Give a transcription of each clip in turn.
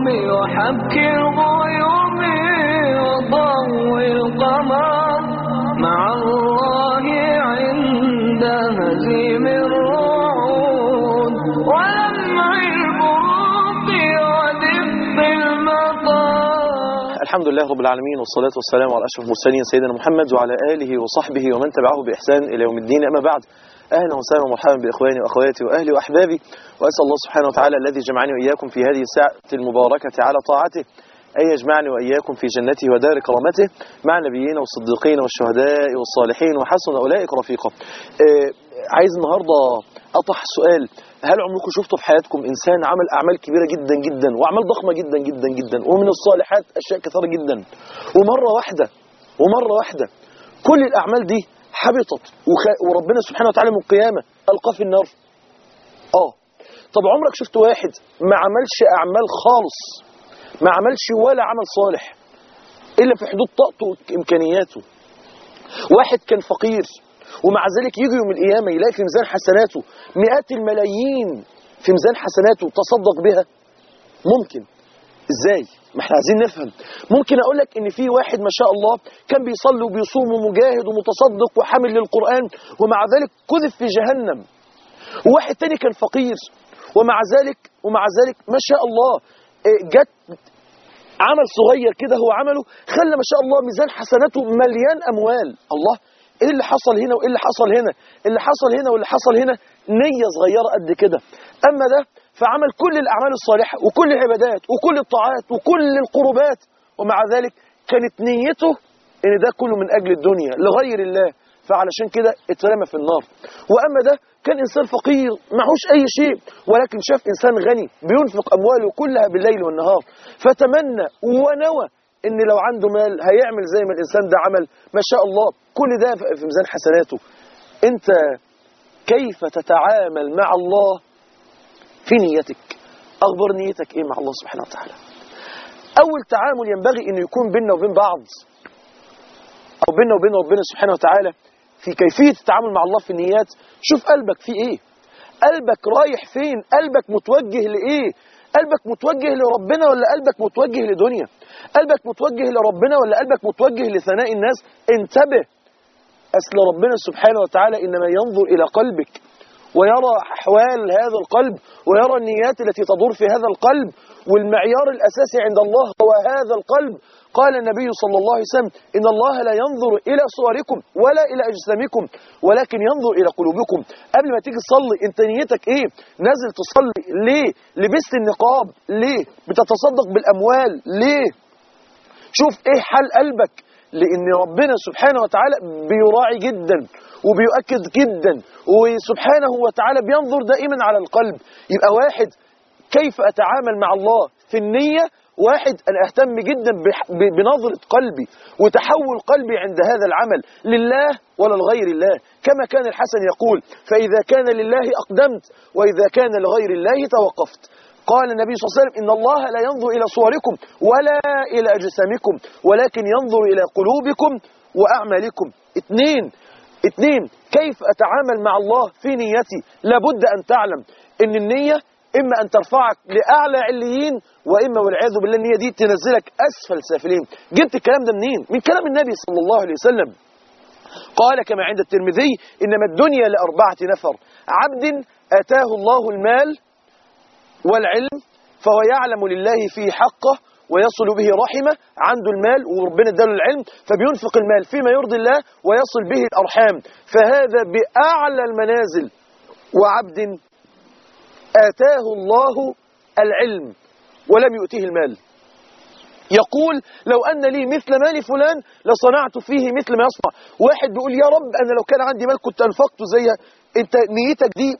النجوم وحبك الغيوم وضوء القمر مع الله عند هزيم الرعود ولمع البروق ودفء المطر الحمد لله رب العالمين والصلاة والسلام على أشرف المرسلين سيدنا محمد وعلى آله وصحبه ومن تبعه بإحسان إلى يوم الدين أما بعد أهلا وسهلا ومرحبا بإخواني وأخواتي وأهلي وأحبابي وأسأل الله سبحانه وتعالى الذي جمعني وإياكم في هذه الساعة المباركة على طاعته أن يجمعني وإياكم في جنته ودار كرامته مع النبيين والصديقين والشهداء والصالحين وحسن أولئك رفيقا آه، عايز النهاردة أطرح سؤال هل عمركم شفتوا في حياتكم إنسان عمل أعمال كبيرة جدا جدا وأعمال ضخمة جدا جدا جدا ومن الصالحات أشياء كثيرة جدا ومرة واحدة ومرة واحدة كل الأعمال دي حبطت وخ- وربنا سبحانه وتعالى من القيامة ألقاه في النار آه طب عمرك شفت واحد ما عملش أعمال خالص ما عملش ولا عمل صالح إلا في حدود طاقته وإمكانياته واحد كان فقير ومع ذلك يجي يوم القيامة يلاقي في ميزان حسناته مئات الملايين في ميزان حسناته تصدق بها ممكن ازاي ما احنا عايزين نفهم ممكن اقول لك ان في واحد ما شاء الله كان بيصلي وبيصوم ومجاهد ومتصدق وحامل للقرآن ومع ذلك كذب في جهنم وواحد تاني كان فقير ومع ذلك ومع ذلك ما شاء الله إيه، جت عمل صغير كده هو عمله خلى ما شاء الله ميزان حسناته مليان اموال الله ايه اللي حصل هنا وايه اللي حصل هنا اللي حصل هنا واللي حصل هنا نية صغيرة قد كده اما ده فعمل كل الاعمال الصالحة وكل العبادات وكل الطاعات وكل القربات ومع ذلك كانت نيته ان ده كله من اجل الدنيا لغير الله فعلشان كده اترمى في النار واما ده كان انسان فقير معهوش اي شيء ولكن شاف انسان غني بينفق امواله كلها بالليل والنهار فتمنى ونوى ان لو عنده مال هيعمل زي ما الانسان ده عمل ما شاء الله كل ده في ميزان حسناته انت كيف تتعامل مع الله في نيتك اخبر نيتك ايه مع الله سبحانه وتعالى اول تعامل ينبغي انه يكون بيننا وبين بعض او بيننا وبين ربنا سبحانه وتعالى في كيفية التعامل مع الله في النيات شوف قلبك فيه ايه قلبك رايح فين قلبك متوجه لايه قلبك متوجه لربنا ولا قلبك متوجه لدنيا قلبك متوجه لربنا ولا قلبك متوجه لثناء الناس انتبه أصل ربنا سبحانه وتعالى إنما ينظر إلى قلبك ويرى أحوال هذا القلب ويرى النيات التي تدور في هذا القلب والمعيار الأساسي عند الله هو هذا القلب قال النبي صلى الله عليه وسلم إن الله لا ينظر إلى صوركم ولا إلى أجسامكم ولكن ينظر إلى قلوبكم قبل ما تيجي تصلي أنت نيتك إيه نازل تصلي ليه لبست النقاب ليه بتتصدق بالأموال ليه شوف ايه حال قلبك لان ربنا سبحانه وتعالى بيراعي جدا وبيؤكد جدا وسبحانه وتعالى بينظر دائما على القلب يبقى واحد كيف اتعامل مع الله في النية واحد انا اهتم جدا بح- ب- بنظرة قلبي وتحول قلبي عند هذا العمل لله ولا لغير الله كما كان الحسن يقول فاذا كان لله اقدمت واذا كان لغير الله توقفت قال النبي صلى الله عليه وسلم إن الله لا ينظر إلى صوركم ولا إلى أجسامكم ولكن ينظر إلى قلوبكم وأعمالكم اثنين اثنين كيف أتعامل مع الله في نيتي لابد أن تعلم إن النية إما أن ترفعك لأعلى عليين وإما والعياذ بالله النية دي تنزلك أسفل سافلين جبت الكلام ده منين؟ من كلام النبي صلى الله عليه وسلم قال كما عند الترمذي إنما الدنيا لأربعة نفر عبد أتاه الله المال والعلم فهو يعلم لله فيه حقه ويصل به رحمه عنده المال وربنا اداله العلم فبينفق المال فيما يرضي الله ويصل به الأرحام فهذا بأعلى المنازل وعبد آتاه الله العلم ولم يؤتيه المال يقول لو أن لي مثل مال فلان لصنعت فيه مثل ما يصنع واحد بيقول يا رب أنا لو كان عندي مال كنت أنفقته زيها أنت نيتك دي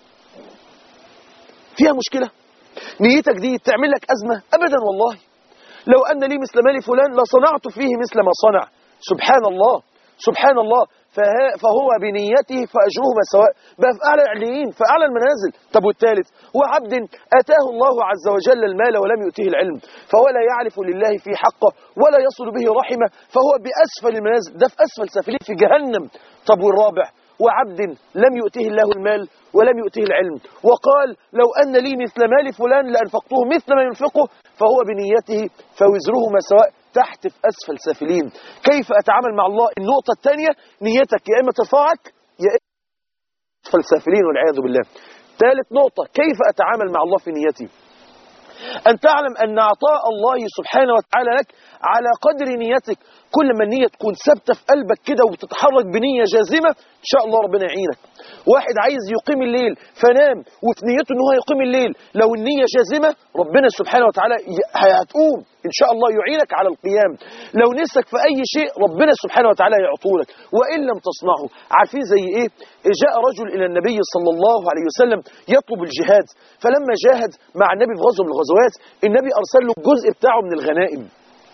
فيها مشكلة نيتك دي تعمل لك أزمة أبدا والله لو أن لي مثل مال فلان لصنعت فيه مثل ما صنع سبحان الله سبحان الله فها- فهو بنيته فأجرهما سواء بقى في أعلى العليين في أعلى المنازل طب والثالث وعبد أتاه الله عز وجل المال ولم يؤتيه العلم فهو لا يعرف لله في حقه ولا يصل به رحمه فهو بأسفل المنازل ده في أسفل سافلين في جهنم طب والرابع وعبد لم يؤته الله المال ولم يؤته العلم وقال لو أن لي مثل مال فلان لأنفقته مثل ما ينفقه فهو بنيته فوزرهما سواء تحت في أسفل سافلين كيف أتعامل مع الله النقطة الثانية نيتك يا إما ترفعك يا إما أسفل سافلين والعياذ بالله ثالث نقطة كيف أتعامل مع الله في نيتي أن تعلم أن عطاء الله سبحانه وتعالى لك على قدر نيتك كل ما النية تكون ثابتة في قلبك كده وبتتحرك بنية جازمة إن شاء الله ربنا يعينك واحد عايز يقيم الليل فنام وفي نيته أنه يقيم الليل لو النية جازمة ربنا سبحانه وتعالى ي- هتقوم إن شاء الله يعينك على القيام لو نسك في أي شيء ربنا سبحانه وتعالى يعطولك وإن لم تصنعه عارفين زي إيه جاء رجل إلى النبي صلى الله عليه وسلم يطلب الجهاد فلما جاهد مع النبي في غزوة من الغزوات النبي أرسل له الجزء بتاعه من الغنائم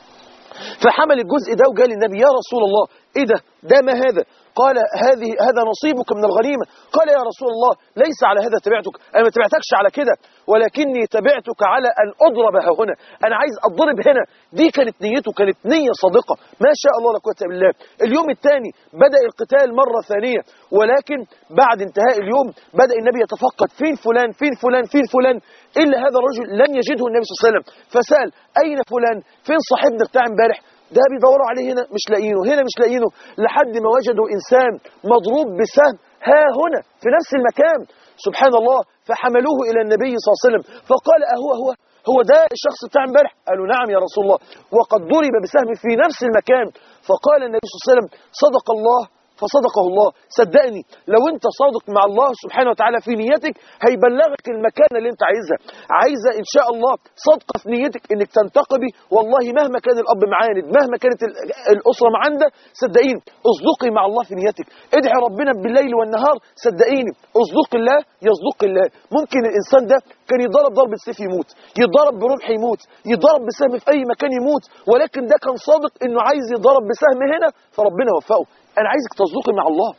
فحمل الجزء ده وقال للنبي يا رسول الله ايه ده ده ما هذا قال هذه هذا نصيبك من الغنيمة قال يا رسول الله ليس على هذا تبعتك أنا ما تبعتكش على كده ولكني تبعتك على أن أضرب ها هنا أنا عايز أضرب هنا دي كانت نيته كانت نية صادقة ما شاء الله لا قوه الا بالله اليوم الثاني بدأ القتال مرة ثانية ولكن بعد انتهاء اليوم بدأ النبي يتفقد فين فلان فين فلان فين فلان إلا هذا الرجل لم يجده النبي صلى الله عليه وسلم فسأل أين فلان فين صاحبنا بتاع امبارح ده بيدوروا عليه هنا مش لاقيينه هنا مش لاقيينه لحد ما وجدوا إنسان مضروب بسهم ها هنا في نفس المكان سبحان الله فحملوه إلى النبي صلى الله عليه وسلم فقال أهو هو هو ده الشخص بتاع امبارح قالوا نعم يا رسول الله وقد ضرب بسهم في نفس المكان فقال النبي صلى الله عليه وسلم صدق الله فصدقه الله صدقني لو انت صادق مع الله سبحانه وتعالى في نيتك هيبلغك المكان اللي انت عايزها عايزة ان شاء الله صادقة في نيتك انك تنتقبي والله مهما كان الاب معاند مهما كانت ال- الاسرة معاندة صدقيني اصدقي مع الله في نيتك ادعي ربنا بالليل والنهار صدقيني اصدق الله يصدق الله ممكن الانسان ده كان يضرب ضربة سيف يموت يضرب برمح يموت يضرب بسهم في اي مكان يموت ولكن ده كان صادق انه عايز يضرب بسهم هنا فربنا وفقه انا عايزك تصدقي مع الله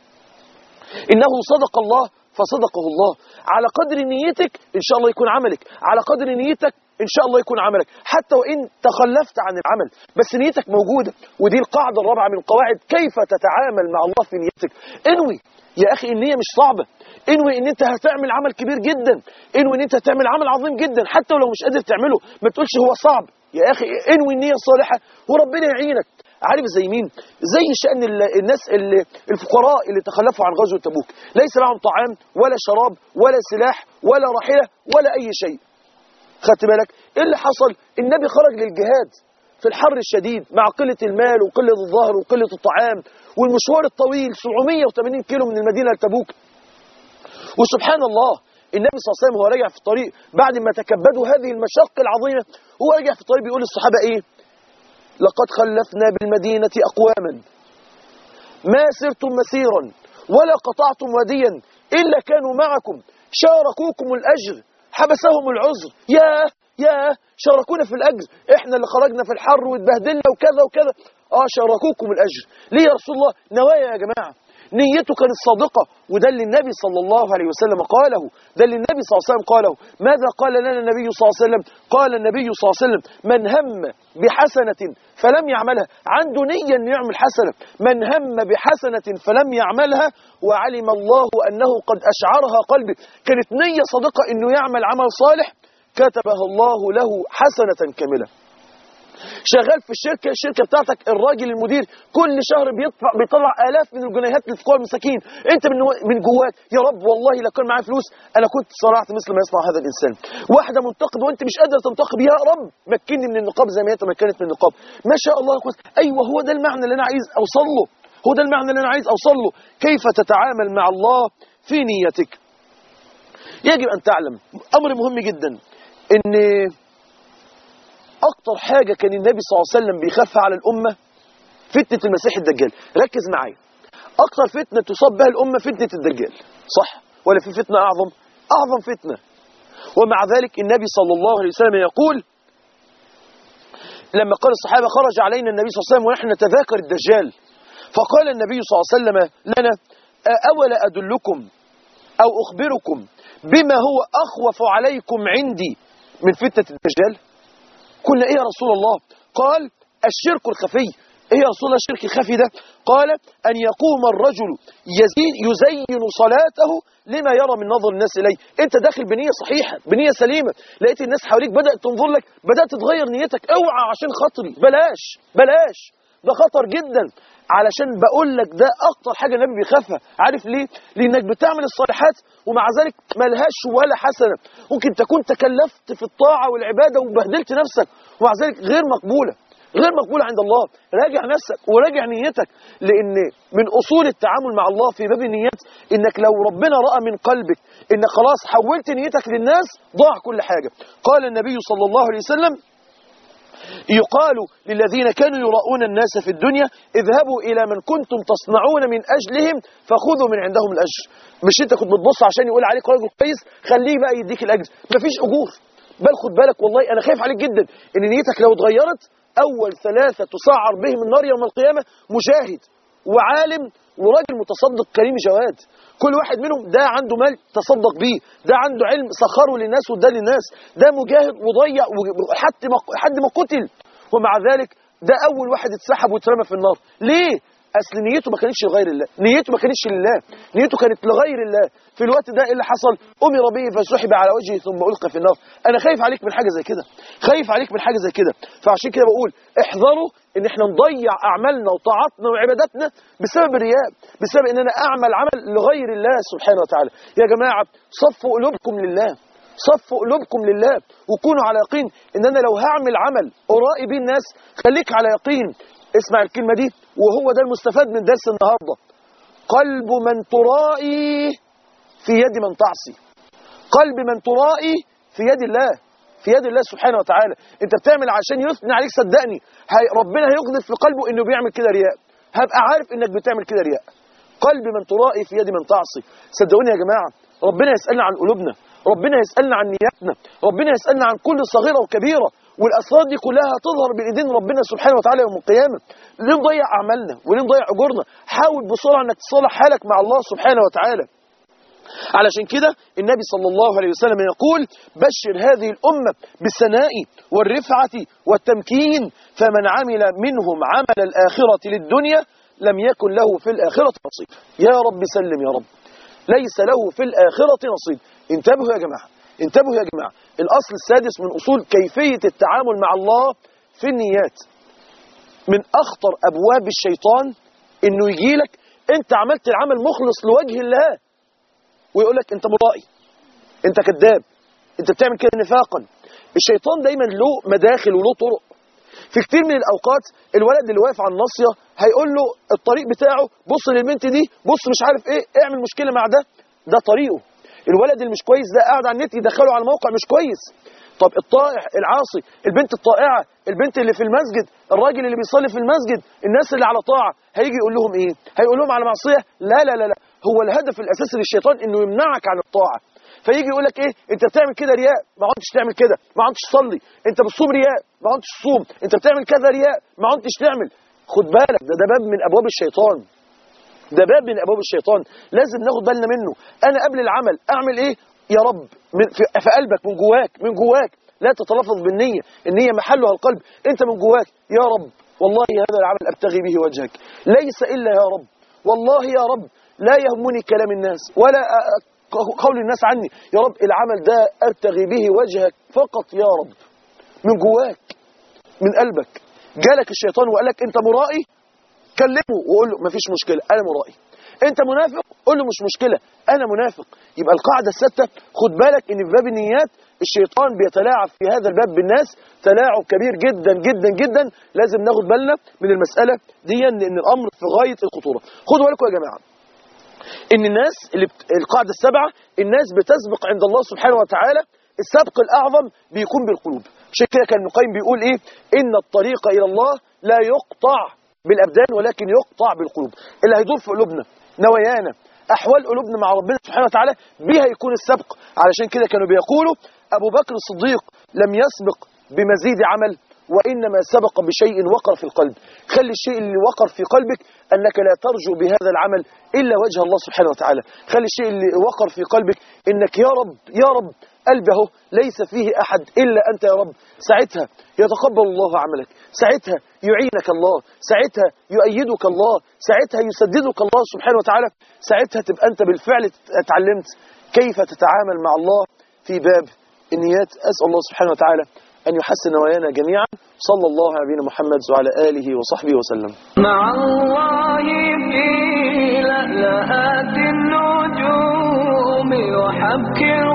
انه صدق الله فصدقه الله على قدر نيتك ان شاء الله يكون عملك على قدر نيتك ان شاء الله يكون عملك حتى وان تخلفت عن العمل بس نيتك موجودة ودي القاعدة الرابعة من قواعد كيف تتعامل مع الله في نيتك انوي يا اخي النية مش صعبة انوي ان انت هتعمل عمل كبير جدا انوي ان انت هتعمل عمل عظيم جدا حتى ولو مش قادر تعمله ما تقولش هو صعب يا اخي انوي النية الصالحة وربنا يعينك عارف زي مين زي شأن ال- الناس اللي الفقراء اللي تخلفوا عن غزوة تبوك ليس معهم طعام ولا شراب ولا سلاح ولا راحلة ولا أي شيء خدت بالك ايه اللي حصل النبي خرج للجهاد في الحر الشديد مع قلة المال وقلة الظهر وقلة الطعام والمشوار الطويل 780 كيلو من المدينة لتبوك وسبحان الله النبي صلى الله عليه وسلم وهو راجع في الطريق بعد ما تكبدوا هذه المشق العظيمة هو راجع في الطريق بيقول للصحابة ايه لقد خلفنا بالمدينة أقواما ما سرتم مسيرا ولا قطعتم وديا إلا كانوا معكم شاركوكم الأجر حبسهم العذر يا يا شاركونا في الأجر إحنا اللي خرجنا في الحر واتبهدلنا وكذا وكذا آه شاركوكم الأجر ليه يا رسول الله نوايا يا جماعة نيته كانت صادقة وده اللي النبي صلى الله عليه وسلم قاله ده اللي النبي صلى الله عليه وسلم قاله ماذا قال لنا النبي صلى الله عليه وسلم قال النبي صلى الله عليه وسلم من هم بحسنة فلم يعملها عنده نية أن يعمل حسنة من هم بحسنة فلم يعملها وعلم الله أنه قد أشعرها قلبي كانت نية صادقة أنه يعمل عمل صالح كتبها الله له حسنة كاملة شغال في الشركة الشركة بتاعتك الراجل المدير كل شهر بيطلع, بيطلع آلاف من الجنيهات للفقراء المساكين انت من, من جواك يا رب والله لو كان معايا فلوس انا كنت صرعت مثل ما يصنع هذا الانسان واحدة منتقد وانت مش قادر تنتقد يا رب مكني من النقاب زي ما هي تمكنت من النقاب ما شاء الله يا أخوات. ايوه هو ده المعنى اللي انا عايز اوصل له هو ده المعنى اللي انا عايز اوصل له كيف تتعامل مع الله في نيتك يجب ان تعلم امر مهم جدا ان اكتر حاجة كان النبي صلى الله عليه وسلم بيخاف على الامة فتنة المسيح الدجال ركز معايا اكتر فتنة تصاب بها الامة فتنة الدجال صح ولا في فتنة اعظم اعظم فتنة ومع ذلك النبي صلى الله عليه وسلم يقول لما قال الصحابة خرج علينا النبي صلى الله عليه وسلم ونحن نتذاكر الدجال فقال النبي صلى الله عليه وسلم لنا أولا أدلكم أو أخبركم بما هو أخوف عليكم عندي من فتنة الدجال قلنا إيه يا رسول الله قال الشرك الخفي ايه يا رسول الله الشرك الخفي ده قال ان يقوم الرجل يزين يزين صلاته لما يرى من نظر الناس اليه انت داخل بنيه صحيحه بنيه سليمه لقيت الناس حواليك بدات تنظر لك بدات تتغير نيتك اوعى عشان خاطري بلاش بلاش ده خطر جدا علشان بقول لك ده اكتر حاجه النبي بيخافها عارف ليه لانك بتعمل الصالحات ومع ذلك ملهاش ولا حسنه ممكن تكون تكلفت في الطاعه والعباده وبهدلت نفسك ومع ذلك غير مقبوله غير مقبولة عند الله راجع نفسك وراجع نيتك لأن من أصول التعامل مع الله في باب النيات إنك لو ربنا رأى من قلبك إنك خلاص حولت نيتك للناس ضاع كل حاجة قال النبي صلى الله عليه وسلم يقال للذين كانوا يراؤون الناس في الدنيا اذهبوا إلى من كنتم تصنعون من أجلهم فخذوا من عندهم الأجر مش أنت كنت بتبص عشان يقول عليك راجل كويس خليه بقى يديك الأجر مفيش أجور بل خد بالك والله أنا خايف عليك جدا إن نيتك لو اتغيرت أول ثلاثة تسعر بهم النار يوم القيامة مجاهد وعالم وراجل متصدق كريم جواد كل واحد منهم ده عنده مال تصدق بيه ده عنده علم سخره للناس وده للناس ده مجاهد وضيع حتى ما حد ما قتل ومع ذلك ده أول واحد اتسحب واترمى في النار ليه؟ أصل نيته ما كانتش لغير الله نيته ما كانتش لله نيته كانت لغير الله في الوقت ده إيه اللي حصل أمر به فسحب على وجهه ثم ألقى في النار أنا خايف عليك من حاجة زي كده خايف عليك من حاجة زي كده فعشان كده بقول احذروا ان احنا نضيع اعمالنا وطاعاتنا وعباداتنا بسبب الرياء بسبب ان انا اعمل عمل لغير الله سبحانه وتعالى يا جماعة صفوا قلوبكم لله صفوا قلوبكم لله وكونوا على يقين ان انا لو هعمل عمل ارائي بيه الناس خليك على يقين اسمع الكلمة دي وهو ده المستفاد من درس النهاردة قلب من ترائي في يد من تعصي قلب من ترائي في يد الله في يد الله سبحانه وتعالى انت بتعمل عشان يثني عليك صدقني هي ربنا هيقذف في قلبه انه بيعمل كده رياء هبقى عارف انك بتعمل كده رياء قلب من ترائي في يد من تعصي صدقوني يا جماعة ربنا يسألنا عن قلوبنا ربنا يسألنا عن نياتنا ربنا يسألنا عن كل صغيرة وكبيرة والأسرار دي كلها هتظهر بين ايدين ربنا سبحانه وتعالى يوم القيامة ليه نضيع أعمالنا وليه نضيع أجورنا حاول بسرعة أنك تصلح حالك مع الله سبحانه وتعالى علشان كده النبي صلى الله عليه وسلم يقول بشر هذه الأمة بالثناء والرفعة والتمكين فمن عمل منهم عمل الآخرة للدنيا لم يكن له في الآخرة نصيب يا رب سلم يا رب ليس له في الآخرة نصيب انتبهوا يا جماعة انتبهوا يا جماعة الأصل السادس من أصول كيفية التعامل مع الله في النيات من أخطر أبواب الشيطان إنه يجي لك أنت عملت العمل مخلص لوجه الله ويقول لك أنت مرائي أنت كذاب أنت بتعمل كده نفاقا الشيطان دايما له مداخل وله طرق في كتير من الأوقات الولد اللي واقف على الناصية هيقول له الطريق بتاعه بص للبنت دي بص مش عارف ايه اعمل مشكلة مع ده ده طريقه الولد اللي مش كويس ده قاعد على النت يدخله على موقع مش كويس طب الطائع العاصي البنت الطائعة البنت اللي في المسجد الراجل اللي بيصلي في المسجد الناس اللي على طاعة هيجي يقول لهم ايه هيقول لهم على معصية لا لا لا لا هو الهدف الأساسي للشيطان انه يمنعك عن الطاعة فيجي يقول لك ايه انت بتعمل كده رياء ما عدتش تعمل كده ما عدتش تصلي انت بتصوم رياء ما عدتش تصوم انت بتعمل كذا رياء ما عدتش تعمل خد بالك ده ده باب من ابواب الشيطان ده باب من ابواب الشيطان لازم ناخد بالنا منه انا قبل العمل اعمل ايه يا رب من في, في قلبك من جواك من جواك لا تتلفظ بالنية النية محلها القلب انت من جواك يا رب والله هذا العمل ابتغي به وجهك ليس الا يا رب والله يا رب لا يهمني كلام الناس ولا قول الناس عني يا رب العمل ده ابتغي به وجهك فقط يا رب من جواك من قلبك جالك الشيطان وقال لك انت مرائي كلمه وقول له مفيش مشكلة انا مرائي انت منافق قول له مش مشكلة انا منافق يبقى القاعدة الستة خد بالك ان في باب النيات الشيطان بيتلاعب في هذا الباب بالناس تلاعب كبير جدا جدا جدا لازم ناخد بالنا من المسألة دي لان الامر في غاية الخطورة خدوا بالكم يا جماعة ان الناس اللي بت... القاعدة السبعة الناس بتسبق عند الله سبحانه وتعالى السبق الأعظم بيكون بالقلوب عشان كده كان القيم بيقول إيه إن الطريق إلى الله لا يقطع بالأبدان ولكن يقطع بالقلوب اللي هيدور في قلوبنا نوايانا أحوال قلوبنا مع ربنا سبحانه وتعالى بها يكون السبق علشان كده كانوا بيقولوا أبو بكر الصديق لم يسبق بمزيد عمل وإنما سبق بشيء وقر في القلب خلي الشيء اللي وقر في قلبك أنك لا ترجو بهذا العمل إلا وجه الله سبحانه وتعالى خلي الشيء اللي وقر في قلبك إنك يا رب يا رب قلبه ليس فيه أحد إلا أنت يا رب ساعتها يتقبل الله عملك ساعتها يعينك الله ساعتها يؤيدك الله ساعتها يسددك الله سبحانه وتعالى ساعتها تبقى أنت بالفعل اتعلمت كيف تتعامل مع الله في باب النيات أسأل الله سبحانه وتعالى أن يحسن نوايانا جميعا صلى الله على نبينا محمد وعلى آله وصحبه وسلم مع الله في لألآت النجوم وحبك